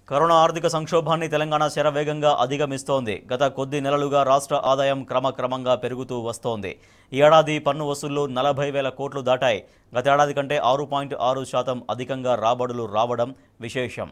corona ఆర్థిక సంక్షోభాన్ని తెలంగాణ శరవేగంగా అధిగమిస్తోంది గత కొద్ది నెలలుగా రాష్ట్ర ఆదాయం క్రమక్రమంగా పెరుగుతూ వస్తోంది ఈ ఏడాది పన్ను వసూళ్లు నలభై వేల కోట్లు దాటాయి గత ఏడాది కంటే ఆరు పాయింట్ ఆరు శాతం అధికంగా రాబడులు రావడం విశేషం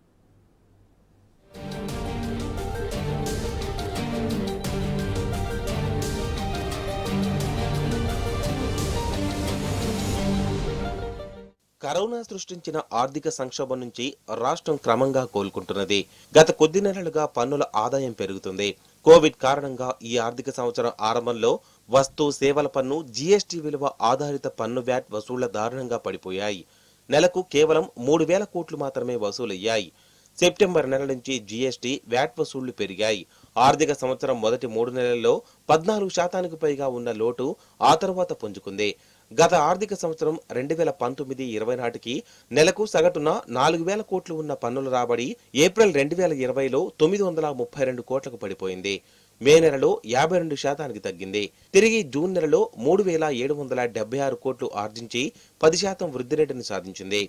కరోనా సృష్టించిన ఆర్థిక సంక్షోభం నుంచి రాష్ట్రం క్రమంగా కోలుకుంటున్నది గత కొద్ది నెలలుగా పన్నుల ఆదాయం పెరుగుతుంది కోవిడ్ కారణంగా ఈ ఆర్థిక సంవత్సరం ఆరంభంలో వస్తు సేవల పన్ను జీఎస్టీ విలువ ఆధారిత పన్ను వ్యాట్ వసూళ్ల దారుణంగా పడిపోయాయి నెలకు కేవలం మూడు వేల కోట్లు మాత్రమే వసూలయ్యాయి సెప్టెంబర్ నెల నుంచి జీఎస్టీ వ్యాట్ వసూళ్లు పెరిగాయి ఆర్థిక సంవత్సరం మొదటి మూడు నెలల్లో పద్నాలుగు శాతానికి పైగా ఉన్న లోటు ఆ తర్వాత పుంజుకుంది గత ఆర్థిక సంవత్సరం రెండు వేల పంతొమ్మిది ఇరవై నాటికి నెలకు సగటున నాలుగు వేల కోట్లు ఉన్న పన్నుల రాబడి ఏప్రిల్ రెండు వేల ఇరవైలో తొమ్మిది వందల ముప్పై రెండు కోట్లకు పడిపోయింది మే నెలలో యాభై రెండు శాతానికి తగ్గింది తిరిగి జూన్ నెలలో మూడు వేల ఏడు వందల డెబ్బై ఆరు కోట్లు ఆర్జించి పది శాతం వృద్ధి రేటును సాధించింది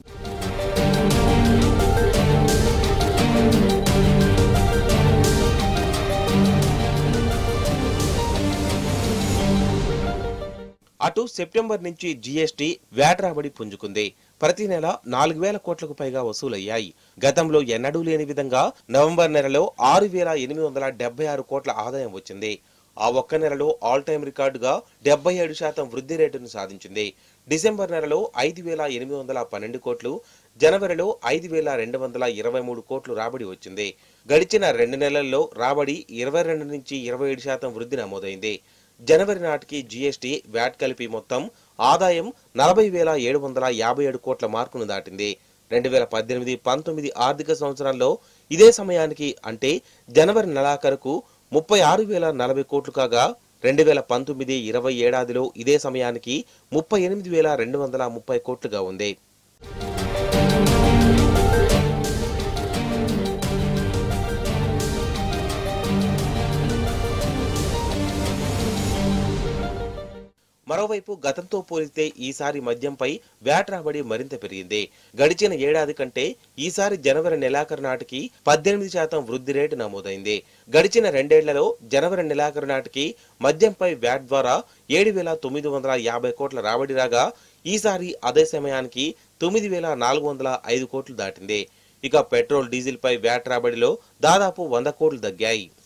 అటు సెప్టెంబర్ నుంచి జీఎస్టీ వ్యాట్ రాబడి పుంజుకుంది ప్రతి నెల నాలుగు వేల కోట్లకు పైగా వసూలయ్యాయి గతంలో ఎన్నడూ లేని విధంగా నవంబర్ నెలలో ఆరు వేల ఎనిమిది వందల డెబ్బై ఆరు కోట్ల ఆదాయం వచ్చింది ఆ ఒక్క నెలలో ఆల్ టైమ్ రికార్డుగా డెబ్బై ఏడు శాతం వృద్ధి రేటును సాధించింది డిసెంబర్ నెలలో ఐదు వేల ఎనిమిది వందల పన్నెండు కోట్లు జనవరిలో ఐదు వేల రెండు వందల ఇరవై మూడు కోట్లు రాబడి వచ్చింది గడిచిన రెండు నెలల్లో రాబడి ఇరవై రెండు నుంచి ఇరవై ఏడు శాతం వృద్ధి నమోదైంది జనవరి నాటికి జీఎస్టీ వ్యాట్ కలిపి మొత్తం ఆదాయం నలభై వేల ఏడు వందల యాభై ఏడు కోట్ల మార్కును దాటింది రెండు వేల పద్దెనిమిది పంతొమ్మిది ఆర్థిక సంవత్సరంలో ఇదే సమయానికి అంటే జనవరి నెలాఖరుకు ముప్పై ఆరు వేల నలభై కోట్లు కాగా రెండు వేల పంతొమ్మిది ఇరవై ఏడాదిలో ఇదే సమయానికి ముప్పై ఎనిమిది వేల రెండు వందల ముప్పై కోట్లుగా ఉంది మరోవైపు గతంతో పోలిస్తే ఈసారి మద్యంపై వ్యాట్ రాబడి మరింత పెరిగింది గడిచిన ఏడాది కంటే ఈసారి జనవరి నెలాఖరు నాటికి పద్దెనిమిది శాతం వృద్ధి రేటు నమోదైంది గడిచిన రెండేళ్లలో జనవరి నెలాఖరు నాటికి మద్యంపై వ్యాట్ ద్వారా ఏడు వేల తొమ్మిది వందల యాభై కోట్ల రాబడి రాగా ఈసారి అదే సమయానికి తొమ్మిది వేల నాలుగు వందల ఐదు కోట్లు దాటింది ఇక పెట్రోల్ డీజిల్ పై వ్యాట్ రాబడిలో దాదాపు వంద కోట్లు తగ్గాయి